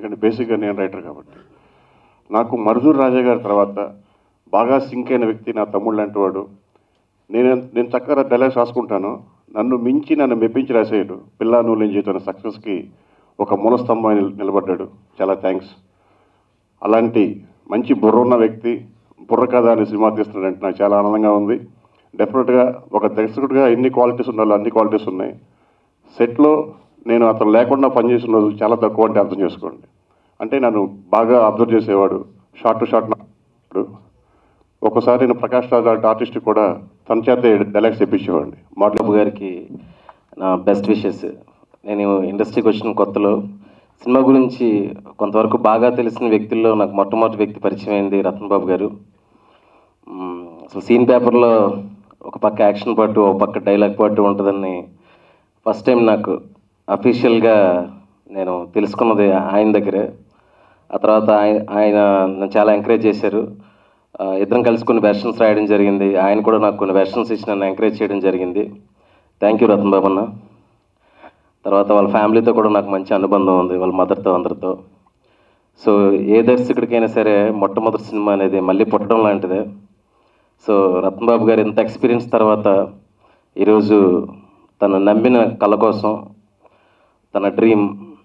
ఎందుకంటే బేసిక్గా నేను రైటర్ కాబట్టి నాకు మరుదూర్ రాజా గారి తర్వాత బాగా సింక్ అయిన వ్యక్తి నా తమ్ముడు లాంటి వాడు నేను నేను చక్కగా డైలాగ్స్ రాసుకుంటాను నన్ను మించి నన్ను మెప్పించి రాసేయడు పిల్లా నువ్వు నేను జీవితం సక్సెస్కి ఒక మూలస్తంభం నిల- నిలబడ్డాడు చాలా థ్యాంక్స్ అలాంటి మంచి బుర్ర ఉన్న వ్యక్తి బుర్ర కథ అనే సినిమా తీస్తున్నాడంటే నాకు చాలా ఆనందంగా ఉంది డెఫినెట్గా ఒక దర్శకుడిగా ఎన్ని క్వాలిటీస్ ఉండాలో అన్ని క్వాలిటీస్ ఉన్నాయి సెట్లో నేను అతను లేకుండా పనిచేసిన రోజు చాలా తక్కువ అంటే అర్థం చేసుకోండి అంటే నన్ను బాగా అబ్జర్వ్ చేసేవాడు షార్ట్ టు షార్ట్ ఒక్కోసారి నేను ప్రకాష్ రాజ్ లాంటి ఆర్టిస్ట్ కూడా తన చేత డైలాగ్స్ తెప్పించేవాడిని మాటలు బాబు గారికి నా బెస్ట్ విషెస్ నేను ఇండస్ట్రీకి వచ్చిన కొత్తలో సినిమా గురించి కొంతవరకు బాగా తెలిసిన వ్యక్తుల్లో నాకు మొట్టమొదటి వ్యక్తి పరిచయం అయింది రతన్ బాబు గారు మ్మ్, అసలు సీన్ పేపర్లో ఒక పక్క యాక్షన్ పాటు ఒక పక్క డైలాగ్ పాటు ఉంటుందని ఫస్ట్ టైం నాకు అఫీషియల్గా నేను తెలుసుకున్నది ఆయన దగ్గరే ఆ తర్వాత ఆయన ఆయన నన్ను చాలా ఎంకరేజ్ చేశారు ఆ, ఇద్దరం కలిసి కొన్ని వెర్షన్స్ రాయడం జరిగింది ఆయన కూడా నాకు కొన్ని వెర్షన్స్ ఇచ్చి నన్ను ఎంకరేజ్ చేయడం జరిగింది థ్యాంక్ యూ రతన్ బాబు అన్న తర్వాత వాళ్ళ ఫ్యామిలీతో కూడా నాకు మంచి అనుబంధం ఉంది వాళ్ళ మదర్తో అందరితో సో ఏ దర్శకుడికైనా సరే మొట్టమొదటి సినిమా అనేది మళ్ళీ పుట్టడం లాంటిదే సో రతన్ బాబు గారు ఇంత ఎక్స్పీరియన్స్ తర్వాత ఈరోజు తను నమ్మిన కళ కోసం తన డ్రీమ్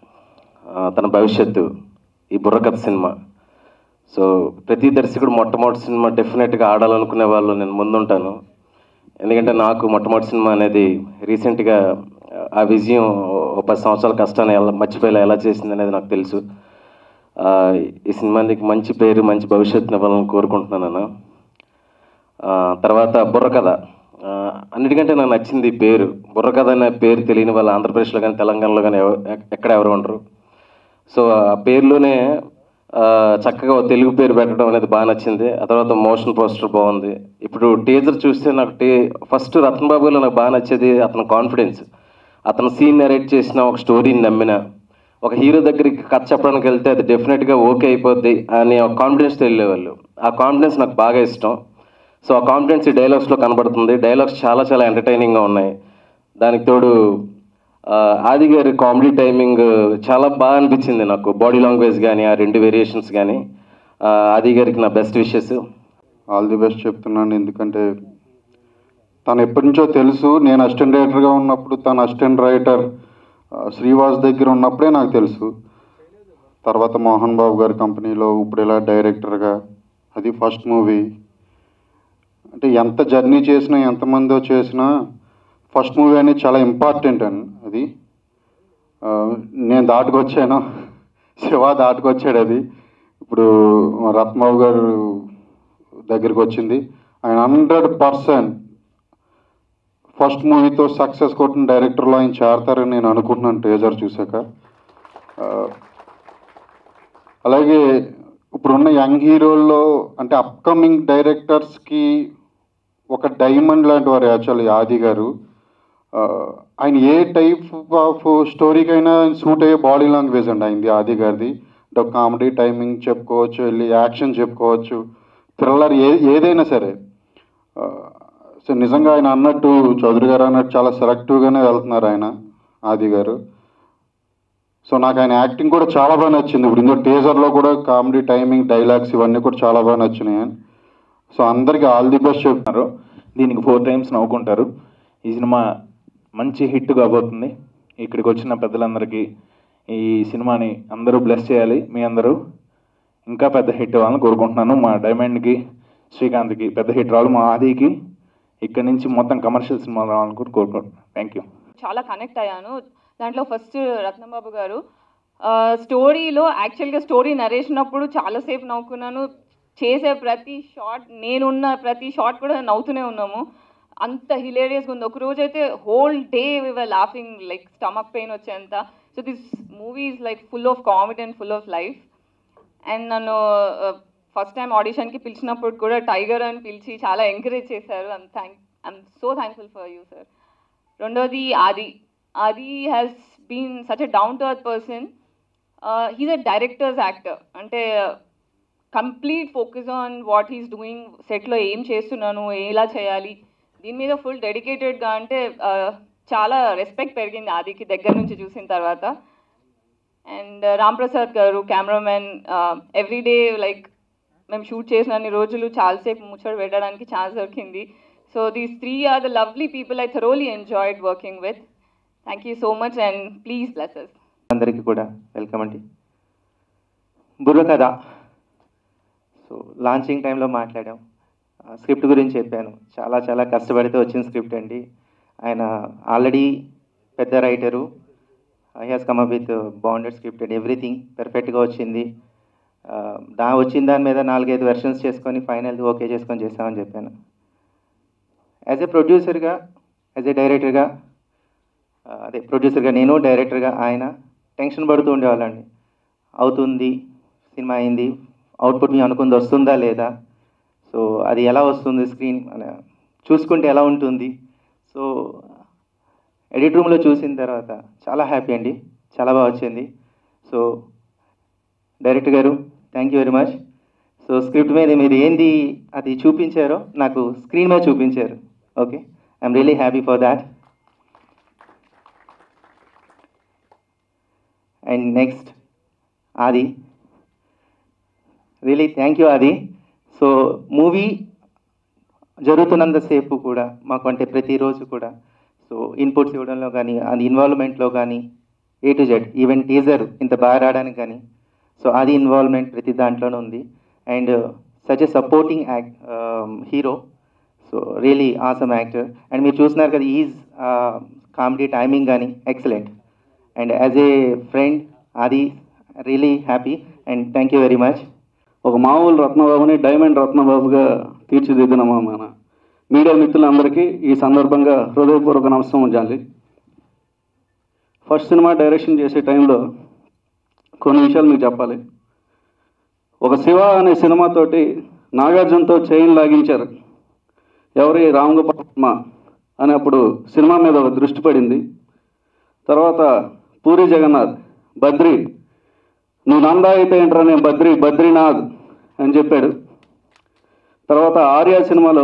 తన భవిష్యత్తు ఈ బుర్రకథ సినిమా సో ప్రతి దర్శకుడు మొట్టమొదటి సినిమా డెఫినెట్గా ఆడాలనుకునే వాళ్ళు నేను ముందుంటాను ఎందుకంటే నాకు మొట్టమొదటి సినిమా అనేది రీసెంట్గా ఆ విజయం ఒక పది సంవత్సరాల కష్టాన్ని ఎలా మర్చిపోయేలా ఎలా చేసింది అనేది నాకు తెలుసు ఆ, ఈ సినిమానికి మంచి పేరు మంచి భవిష్యత్తుని ఇవ్వాలని కోరుకుంటున్నాను అన్న ఆ, తర్వాత బుర్రకథ ఆ, అన్నిటికంటే నాకు నచ్చింది ఈ పేరు బుర్రకథ అనే పేరు తెలియని వాళ్ళు ఆంధ్రప్రదేశ్లో కానీ తెలంగాణలో కానీ ఎవ- ఎక్- ఎక్కడ ఎవరు ఉండరు సో ఆ పేరులోనే ఆ, చక్కగా ఓ తెలుగు పేరు పెట్టడం అనేది బాగా నచ్చింది ఆ తర్వాత మోషన్ పోస్టర్ బాగుంది ఇప్పుడు టీజర్ చూస్తే నాకు టీ ఫస్ట్ రతన్ బాబులో నాకు బాగా నచ్చేది అతని కాన్ఫిడెన్స్ అతను సీన్ నరేట్ చేసిన ఒక స్టోరీని నమ్మిన ఒక హీరో దగ్గరికి కథ చెప్పడానికి వెళ్తే అది డెఫినెట్గా ఓకే అయిపోద్ది అనే ఒక కాన్ఫిడెన్స్ వెళ్ళేవాళ్ళు ఆ కాన్ఫిడెన్స్ నాకు బాగా ఇష్టం సో ఆ కాన్ఫిడెన్స్ ఈ డైలాగ్స్లో కనబడుతుంది డైలాగ్స్ చాలా చాలా ఎంటర్టైనింగ్గా ఉన్నాయి దానికి తోడు ఆ, ఆది గారి కామెడీ టైమింగ్ చాలా బాగా అనిపించింది నాకు బాడీ లాంగ్వేజ్ కానీ ఆ రెండు వేరియేషన్స్ కానీ ఆది గారికి నా best wishes all the best చెప్తున్నాను ఎందుకంటే తను ఎప్పటి నుంచో తెలుసు నేను అసిస్టెంట్ రైటర్గా ఉన్నప్పుడు తను అసిస్టెంట్ రైటర్ ఆ, శ్రీవాస్ దగ్గర ఉన్నప్పుడే నాకు తెలుసు తర్వాత మోహన్ బాబు గారి కంపెనీలో ఇప్పుడు ఇలా డైరెక్టర్గా అది ఫస్ట్ మూవీ అంటే ఎంత జర్నీ చేసినా ఎంతమందో చేసినా ఫస్ట్ మూవీ అనేది చాలా ఇంపార్టెంట్ అని అది ఆ, నేను దాటుకొచ్చాను శివ దాటుకొచ్చాడు అది ఇప్పుడు రత్నబాబు గారు దగ్గరికి వచ్చింది ఆయన హండ్రెడ్ పర్సెంట్ ఫస్ట్ మూవీతో సక్సెస్ కొట్టిన డైరెక్టర్లో ఆయన చేరతారని నేను అనుకుంటున్నాను ట్రేజర్ చూశాక ఆ, అలాగే ఇప్పుడున్న యంగ్ హీరోల్లో అంటే అప్కమింగ్ డైరెక్టర్స్కి ఒక డైమండ్ లాంటి వారు యాక్చువల్లీ ఆది గారు ఆ, ఆయన ఏ టైప్ ఆఫ్ స్టోరీకైనా సూట్ అయ్యే బాడీ లాంగ్వేజ్ అండి ఆయనది ఆది గారిది అంటే కామెడీ టైమింగ్ చెప్పుకోవచ్చు వెళ్ళి యాక్షన్ చెప్పుకోవచ్చు థ్రిల్లర్ ఏ ఏదైనా సరే ఆ, సో నిజంగా ఆయన అన్నట్టు చౌదరి గారు అన్నట్టు చాలా సెలెక్టివ్గానే వెళ్తున్నారు ఆయన ఆది గారు సో నాకు ఆయన యాక్టింగ్ కూడా చాలా బాగా నచ్చింది ఇప్పుడు ఇందులో టీజర్లో కూడా కామెడీ టైమింగ్ డైలాగ్స్ ఇవన్నీ కూడా చాలా బాగా నచ్చినాయి సో అందరికీ ఆల్ ది బెస్ట్ చెప్తున్నారు దీనికి ఫోర్ టైమ్స్ నవ్వుకుంటారు ఈ సినిమా మంచి హిట్ కాబోతుంది ఇక్కడికి వచ్చిన పెద్దలందరికీ ఈ సినిమాని అందరూ బ్లెస్ చేయాలి మీ అందరూ ఇంకా పెద్ద హిట్ అవ్వాలని కోరుకుంటున్నాను మా డైమండ్కి శ్రీకాంత్కి పెద్ద హిట్ రావాలి మా ఆదికి ఇక్కడి నుంచి మొత్తం కమర్షియల్ సినిమాలు రావాలని కూడా కోరుకుంటున్నాను థ్యాంక్ యూ చాలా కనెక్ట్ అయ్యాను దాంట్లో ఫస్ట్ రత్నంబాబు గారు స్టోరీలో యాక్చువల్గా స్టోరీ నరేషన్ అప్పుడు చాలాసేపు నవ్వుకున్నాను చేసే ప్రతి షాట్ నేనున్న ప్రతి షాట్ కూడా నవ్వుతూనే ఉన్నాము అంత హిలేరియస్గా ఉంది ఒక రోజు అయితే whole day we were laughing like stomach pain వచ్చేంత so this movie is like full of comedy and full of life and నన్ను ఫస్ట్ టైం ఆడిషన్కి పిలిచినప్పుడు కూడా టైగర్ అని పిలిచి చాలా ఎంకరేజ్ చేశారు I'm thank I'm so thankful for you sir రెండోది Aadi Aadi has been such a down to earth person he's a director's actor అంటే complete focus on what he's doing సెట్లో ఏం చేస్తున్నాను ఎలా చేయాలి దీని మీద ఫుల్ డెడికేటెడ్గా అంటే uh, చాలా రెస్పెక్ట్ పెరిగింది ఆదికి దగ్గర నుంచి చూసిన తర్వాత and Ram Prasad garu cameraman everyday like మేము షూట్ చేసిన అన్ని రోజులు చాలాసేపు ముచ్చట పెట్టడానికి ఛాన్స్ దొరికింది so these three are the lovely people I thoroughly enjoyed working with thank you so much and please blesses అందరికీ కూడా వెల్కమ్ అండి బుర్ర కథ సో లాంచింగ్ టైంలో మాట్లాడాం స్క్రిప్ట్ గురించి చెప్పాను చాలా చాలా కష్టపడితే వచ్చిన స్క్రిప్ట్ అండి ఆయన ఆల్రెడీ పెద్ద writer I has come up with bonded script and everything పెర్ఫెక్ట్గా వచ్చింది ఆ, దా వచ్చిన దాని మీద నాలుగైదు వెర్షన్స్ చేసుకొని ఫైనల్ ఓకే చేసుకొని చేస్తామని చెప్పాను యాజ్ ఏ ప్రొడ్యూసర్గా యాజ్ ఏ డైరెక్టర్గా ఆ, అదే ప్రొడ్యూసర్గా నేను డైరెక్టర్గా ఆయన టెన్షన్ పడుతూ ఉండేవాళ్ళండి అవుతుంది సినిమా అయింది అవుట్పుట్ మేము అనుకుంది వస్తుందా లేదా సో అది ఎలా వస్తుంది స్క్రీన్ చూసుకుంటే ఎలా ఉంటుంది సో ఎడిట్ రూమ్లో చూసిన తర్వాత చాలా హ్యాపీ అండి చాలా బాగా వచ్చింది so director garu thank you very much so script మీద మీరు ఏంది అది చూపించారో నాకు స్క్రీన్ మీద చూపించారు okay I'm really happy for that and next Aadi really thank you Aadi so movie జరుగుతున్నంతసేపు కూడా మాకు అంటే ప్రతిరోజు కూడా సో ఇన్పుట్స్ ఇవ్వడంలో కానీ అది ఇన్వాల్వ్మెంట్లో కానీ A to Z even teaser ఇంత బాగా రావడానికి కానీ సో అది ఇన్వాల్వ్మెంట్ ప్రతి దాంట్లోనే ఉంది and such a supporting act hero so really awesome actor and మీరు చూస్తున్నారు కదా ఈజ్ కామెడీ టైమింగ్ కానీ excellent and as a friend అది really happy and thank you very much ఒక మామూలు రత్నబాబుని డైమండ్ రత్నబాబుగా తీర్చిదిద్దిన మా మన మీడియా మిత్రులందరికీ ఈ సందర్భంగా హృదయపూర్వక నమస్కారం జాలి ఫస్ట్ సినిమా డైరెక్షన్ చేసే టైంలో కొన్ని విషయాలు మీకు చెప్పాలి ఒక శివ అనే సినిమాతోటి నాగార్జునతో చైన్ లాగించారు ఎవరి రామ్ గోపాల్ వర్మ అని అప్పుడు సినిమా మీద ఒక దృష్టి పడింది తర్వాత పూరి జగన్నాథ్ బద్రి నువ్వు నందా అయితే ఏంట్రా నేను బద్రి బద్రీనాథ్ అని చెప్పాడు తర్వాత ఆర్య సినిమాలో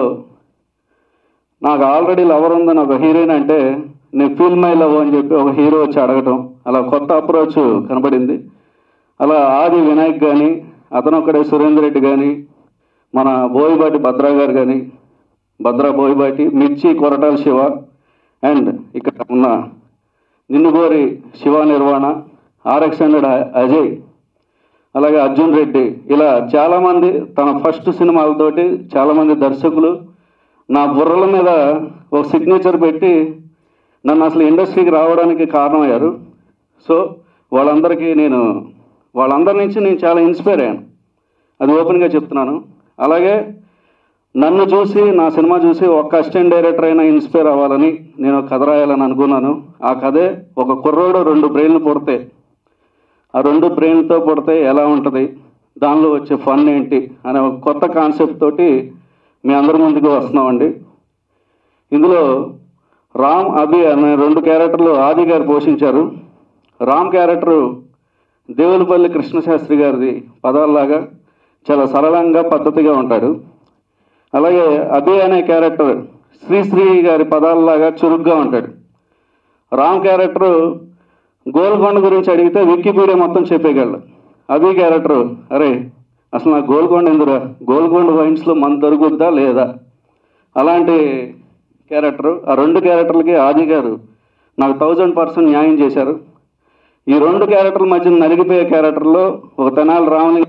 నాకు ఆల్రెడీ లవర్ ఉందని ఒక హీరోయిన్ అంటే నేను ఫీల్ మై లవ్ అని చెప్పి ఒక హీరో వచ్చి అడగటం అలా కొత్త అప్రోచ్ కనబడింది అలా ఆది వినాయక్ కానీ అతను ఒక్కడే సురేందర్ రెడ్డి కానీ మన బోయిబాటి భద్రా గారు కానీ భద్రా బోయిబాటి మిర్చి కొరటాల శివ అండ్ ఇక్కడ ఉన్న నిన్నుగోరి శివ నిర్వాణ ఆర్ఎక్స్ హండ్రెడ్ అజయ్ అలాగే అర్జున్ రెడ్డి ఇలా చాలామంది తన ఫస్ట్ సినిమాలతోటి చాలామంది దర్శకులు నా బుర్రల మీద ఒక సిగ్నేచర్ పెట్టి నన్ను అసలు ఇండస్ట్రీకి రావడానికి కారణమయ్యారు సో వాళ్ళందరికీ నేను వాళ్ళందరి నుంచి నేను చాలా ఇన్స్పైర్ అయ్యాను అది ఓపెన్గా చెప్తున్నాను అలాగే నన్ను చూసి నా సినిమా చూసి ఒక్క అసిస్టెంట్ డైరెక్టర్ అయినా ఇన్స్పైర్ అవ్వాలని నేను ఒక కథ రాయాలని అనుకున్నాను ఆ కథే ఒక కుర్రోడు రెండు బ్రెయిన్లు పుడితే ఆ రెండు బ్రెయిన్తో పుడితే ఎలా ఉంటుంది దానిలో వచ్చే ఫన్ ఏంటి అనే ఒక కొత్త కాన్సెప్ట్ తోటి మీ అందరి ముందుకు వస్తున్నామండి ఇందులో రామ్ అభి అనే రెండు క్యారెక్టర్లు ఆది గారు పోషించారు రామ్ క్యారెక్టరు దేవులపల్లి కృష్ణశాస్త్రి గారిది పదాల్లాగా చాలా సరళంగా పద్ధతిగా ఉంటాడు అలాగే అభి అనే క్యారెక్టర్ శ్రీశ్రీ గారి పదాలలాగా చురుగ్గా ఉంటాడు రామ్ క్యారెక్టర్ గోల్కొండ గురించి అడిగితే వికీపీడియా మొత్తం చెప్పేయగలడు అభి క్యారెక్టర్ అరే అసలు నాకు గోల్కొండ ఎందురా గోల్కొండ వైన్స్లో మన దొరుకుద్దా లేదా అలాంటి క్యారెక్టర్ ఆ రెండు క్యారెక్టర్లకి ఆది గారు నాకు థౌజండ్ పర్సెంట్ న్యాయం చేశారు ఈ రెండు క్యారెక్టర్ల మధ్య నలిగిపోయే క్యారెక్టర్లో ఒక తెనాలి రాముని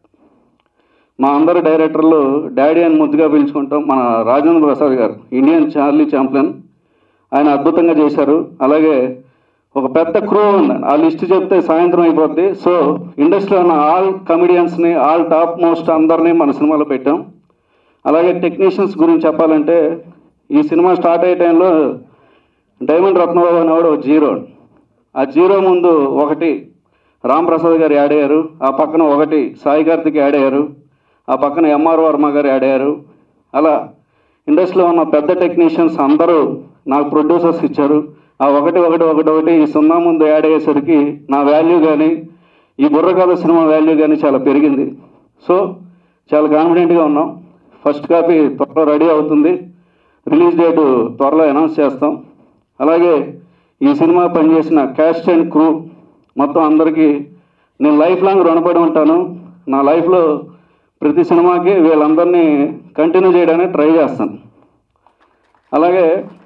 మా అందరి డైరెక్టర్లు డాడీ అని ముద్దుగా పిలుచుకుంటాం మన రాజేంద్ర ప్రసాద్ గారు ఇండియన్ చార్లీ ఛాంపియన్ ఆయన అద్భుతంగా చేశారు అలాగే ఒక పెద్ద క్రూ ఉంది ఆ లిస్ట్ చెప్తే సాయంత్రం అయిపోద్ది సో ఇండస్ట్రీలో ఉన్న ఆల్ కమిడియన్స్ని ఆల్ టాప్ మోస్ట్ అందరినీ మన సినిమాలో పెట్టాం అలాగే టెక్నీషియన్స్ గురించి చెప్పాలంటే ఈ సినిమా స్టార్ట్ అయ్యే టైంలో డైమండ్ రత్నబాబు అనేవాడు ఒక జీరో ఆ జీరో ముందు ఒకటి రామ్ ప్రసాద్ గారు యాడ్ అయ్యారు ఆ పక్కన ఒకటి సాయి కార్తిక్ యాడ్ అయ్యారు ఆ పక్కన ఎంఆర్ వర్మ గారు యాడ్ అయ్యారు అలా ఇండస్ట్రీలో ఉన్న పెద్ద టెక్నీషియన్స్ అందరూ నాకు ప్రొడ్యూసర్స్ ఇచ్చారు ఆ ఒకటి ఒకటి ఒకటి ఒకటి ఈ సున్నా ముందు యాడ్ అయ్యేసరికి నా వాల్యూ కానీ ఈ బుర్రకథ సినిమా వాల్యూ కానీ చాలా పెరిగింది సో చాలా కాన్ఫిడెంట్గా ఉన్నాం ఫస్ట్ కాపీ త్వరలో రెడీ అవుతుంది రిలీజ్ డేటు త్వరలో అనౌన్స్ చేస్తాం అలాగే ఈ సినిమా పనిచేసిన క్యాస్ట్ అండ్ క్రూ మొత్తం అందరికీ నేను లైఫ్ లాంగ్ రుణపడి ఉంటాను నా లైఫ్లో ప్రతి సినిమాకి వీళ్ళందరినీ కంటిన్యూ చేయడానికి ట్రై చేస్తాను అలాగే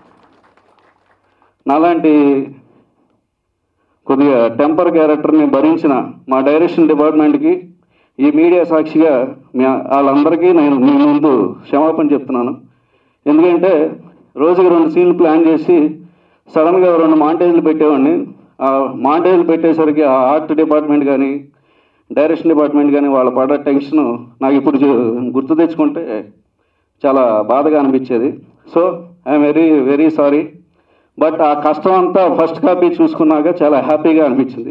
నాలాంటి కొద్దిగా టెంపర్ క్యారెక్టర్ని భరించిన మా డైరెక్షన్ డిపార్ట్మెంట్కి ఈ మీడియా సాక్షిగా మీ వాళ్ళందరికీ నేను మీ ముందు క్షమాపణ చెప్తున్నాను ఎందుకంటే రోజుకి రెండు సీన్లు ప్లాన్ చేసి సడన్గా రెండు మాంటేజ్లు పెట్టేవాడిని ఆ మాంటేజ్లు పెట్టేసరికి ఆ ఆర్ట్ డిపార్ట్మెంట్ కానీ డైరెక్షన్ డిపార్ట్మెంట్ కానీ వాళ్ళ పడ్డ టెన్షన్ నాకు ఇప్పుడు చూ- గుర్తు తెచ్చుకుంటే చాలా బాధగా అనిపించేది so I'm very very sorry but ఆ కష్టం అంతా ఫస్ట్ కాపీ చూసుకున్నాక చాలా హ్యాపీగా అనిపించింది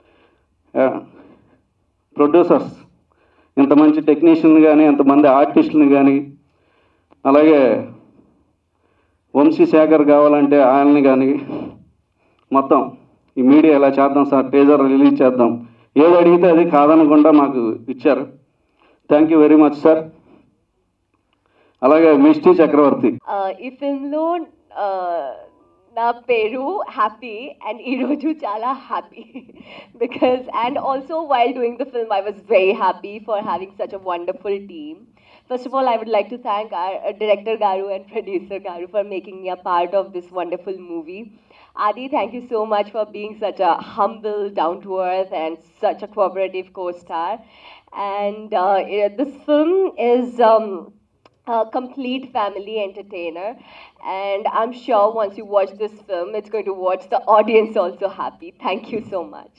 ప్రొడ్యూసర్స్ ఇంత మంచి టెక్నీషియన్ కానీ ఎంతమంది ఆర్టిస్టుని కానీ అలాగే వంశీ శేఖర్ కావాలంటే ఆయన్ని కానీ మొత్తం ఈ మీడియా ఎలా చేద్దాం సార్ టేజర్ రిలీజ్ చేద్దాం ఏది అడిగితే అది కాదనకుండా మాకు ఇచ్చారు thank you very much sir అలాగే మిస్టీ చక్రవర్తి Uh, ఈ ఫిల్మ్లో నా పేరు హ్యాపీ అండ్ ఈరోజు చాలా happy because and also while doing the film I was very happy for having such a wonderful team First of all, I would like to thank our uh, director Garu and producer Garu for making me a part of this wonderful movie. Adi, thank you so much for being such a humble, down to earth, and such a cooperative co star. And uh, eh, this film is. Um, a complete family entertainer and i'm sure once you watch this film it's going to watch the audience also happy thank you so much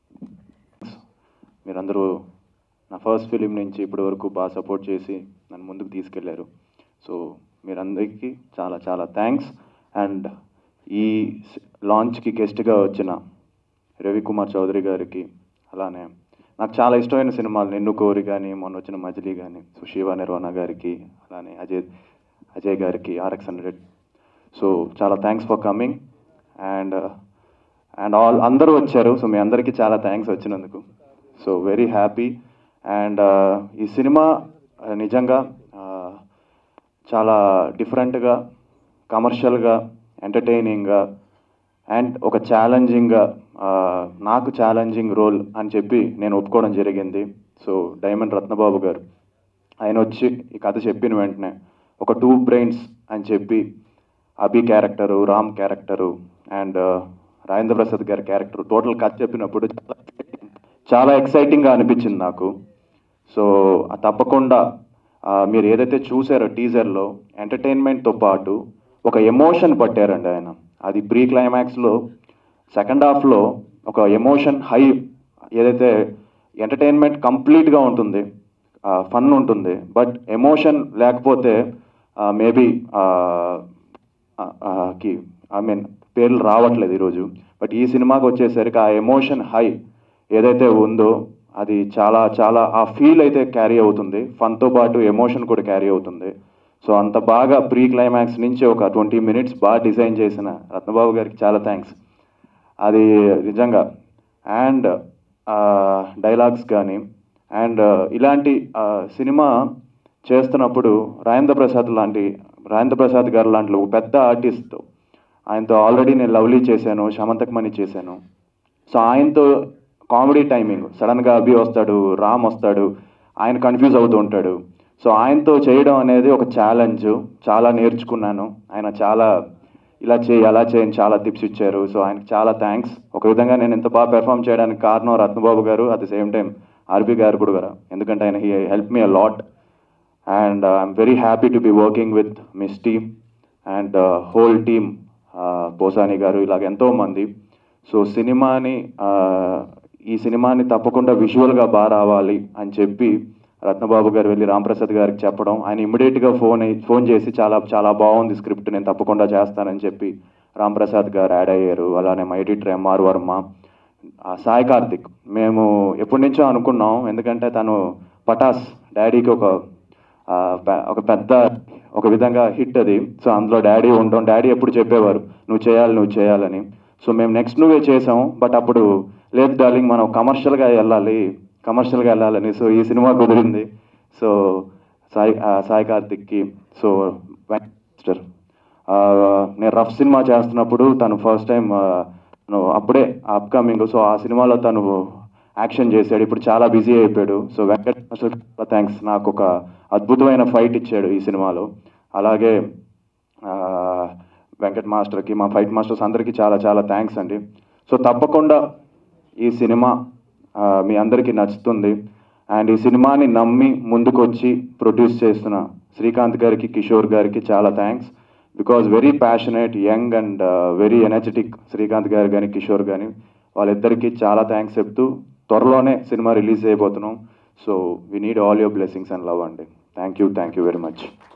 మీరందరూ నా first film నుంచి ఇప్పటి వరకు బాగా support చేసి నన్ను ముందుకు తీసుకెళ్లారు సో మీరందరికీ చాలా చాలా థ్యాంక్స్ అండ్ ఈ లాంచ్కి గెస్ట్గా వచ్చిన రవికుమార్ చౌదరి గారికి అలానే నాకు చాలా ఇష్టమైన సినిమాలు నిన్ను కోరి కానీ మొన్న వచ్చిన మజిలీ కానీ సో శివ నిర్వాణ గారికి అలానే అజయ్ అజయ్ గారికి ఆర్ఎక్స్ హండ్రెడ్ సో చాలా thanks for coming and and all అందరూ వచ్చారు సో మీ అందరికీ చాలా థ్యాంక్స్ వచ్చినందుకు సో వెరీ హ్యాపీ అండ్ ఈ సినిమా uh, నిజంగా uh, చాలా డిఫరెంట్గా కమర్షియల్గా ఎంటర్టైనింగ్గా అండ్ ఒక ఛాలెంజింగ్గా నాకు ఛాలెంజింగ్ రోల్ అని చెప్పి నేను ఒప్పుకోవడం జరిగింది సో డైమండ్ రత్నబాబు గారు ఆయన వచ్చి ఈ కథ చెప్పిన వెంటనే ఒక టూ బ్రెయిన్స్ అని చెప్పి Abhi character Ram character and Rajendra Prasad గారి క్యారెక్టర్ టోటల్ కథ చెప్పినప్పుడు చాలా చాలా ఎక్సైటింగ్గా అనిపించింది నాకు సో ఆ తప్పకుండా ఆ, మీరు ఏదైతే చూసారో టీజర్లో ఎంటర్టైన్మెంట్తో పాటు ఒక ఎమోషన్ పట్టారండి ఆయన అది ప్రీ క్లైమాక్స్లో సెకండ్ హాఫ్లో ఒక ఎమోషన్ హై ఏదైతే ఎంటర్టైన్మెంట్ కంప్లీట్గా ఉంటుంది ఫన్ ఉంటుంది బట్ ఎమోషన్ లేకపోతే మేబీ కి ఐ మీన్ పేర్లు రావట్లేదు ఈరోజు బట్ ఈ సినిమాకి వచ్చేసరికి ఆ ఎమోషన్ హై ఏదైతే ఉందో అది చాలా చాలా ఆ ఫీల్ అయితే క్యారీ అవుతుంది ఫన్తో పాటు ఎమోషన్ కూడా క్యారీ అవుతుంది సో అంత బాగా ప్రీ క్లైమాక్స్ నుంచి ఒక ట్వంటీ మినిట్స్ బాగా డిజైన్ చేసిన రత్నబాబు గారికి చాలా థ్యాంక్స్ అది నిజంగా అండ్ డైలాగ్స్ కానీ అండ్ ఇలాంటి ఆ, సినిమా చేస్తున్నప్పుడు రాజేంద్ర ప్రసాద్ లాంటి రాజేంద్ర ప్రసాద్ గారు లాంటి ఒక పెద్ద ఆర్టిస్ట్ ఆయనతో ఆల్రెడీ నేను లవ్లీ చేశాను శమంతక్ మణి చేశాను సో ఆయనతో కామెడీ టైమింగ్ సడన్గా అభి వస్తాడు రామ్ వస్తాడు ఆయన కన్ఫ్యూజ్ అవుతూ ఉంటాడు సో ఆయనతో చేయడం అనేది ఒక ఛాలెంజ్ చాలా నేర్చుకున్నాను ఆయన చాలా ఇలా చేయి అలా చేయని చాలా టిప్స్ ఇచ్చారు సో ఆయనకి చాలా థ్యాంక్స్ ఒక విధంగా నేను ఇంత బాగా పెర్ఫామ్ చేయడానికి కారణం రత్నబాబు గారు at the same time R B గారు కూడా గారు ఎందుకంటే ఆయన he help me a lot and I'm very happy to be working with miss team and whole team Posani గారు ఇలాగ ఎంతో మంది సో సినిమాని uh, ఈ సినిమాని తప్పకుండా విజువల్గా బాగా రావాలి అని చెప్పి రత్నబాబు గారు వెళ్ళి రాంప్రసాద్ గారికి చెప్పడం ఆయన ఇమ్మీడియట్గా ఫోన్ అయ్యి- ఫోన్ చేసి చాలా చాలా బాగుంది స్క్రిప్ట్ నేను తప్పకుండా చేస్తానని చెప్పి రాంప్రసాద్ గారు యాడ్ అయ్యారు అలానే మా ఎడిటర్ ఎంఆర్ వర్మ ఆ సాయి కార్తిక్ మేము ఎప్పటి నుంచో అనుకున్నాం ఎందుకంటే తను పటాస్ డాడీకి ఒక ఆ, పె- ఒక పెద్ద ఒక విధంగా హిట్ అది సో అందులో డాడీ ఉండడం డాడీ ఎప్పుడు చెప్పేవారు నువ్వు చేయాలి నువ్వు చేయాలని సో మేము నెక్స్ట్ నువ్వే చేసాం బట్ అప్పుడు లేదు డార్లింగ్ మనం కమర్షియల్గా వెళ్ళాలి కమర్షియల్గా వెళ్ళాలని సో ఈ సినిమా కుదిరింది సో సాయి ఆ, సాయి కార్తిక్కి సో వెంకటేశ్వర్ ఆ, నేను రఫ్ సినిమా చేస్తున్నప్పుడు తను ఫస్ట్ టైం నువ్వు అప్పుడే అప్కమింగ్ సో ఆ సినిమాలో తను యాక్షన్ చేశాడు ఇప్పుడు చాలా బిజీ అయిపోయాడు సో వెంకట్ మాస్టర్ థ్యాంక్స్ నాకు ఒక అద్భుతమైన ఫైట్ ఇచ్చాడు ఈ సినిమాలో అలాగే ఆ, వెంకట్ మాస్టర్కి మా ఫైట్ మాస్టర్స్ అందరికీ చాలా చాలా థ్యాంక్స్ అండి సో తప్పకుండా ఈ సినిమా ఆ, మీ అందరికీ నచ్చుతుంది అండ్ ఈ సినిమాని నమ్మి ముందుకొచ్చి ప్రొడ్యూస్ చేస్తున్న శ్రీకాంత్ గారికి కిషోర్ గారికి చాలా thanks because very passionate young and very energetic Srikanth గారు కానీ కిషోర్ కానీ వాళ్ళిద్దరికీ చాలా థ్యాంక్స్ చెప్తూ త్వరలోనే సినిమా రిలీజ్ చేయబోతున్నాం so we need all your blessings and love అండి thank you thank you very much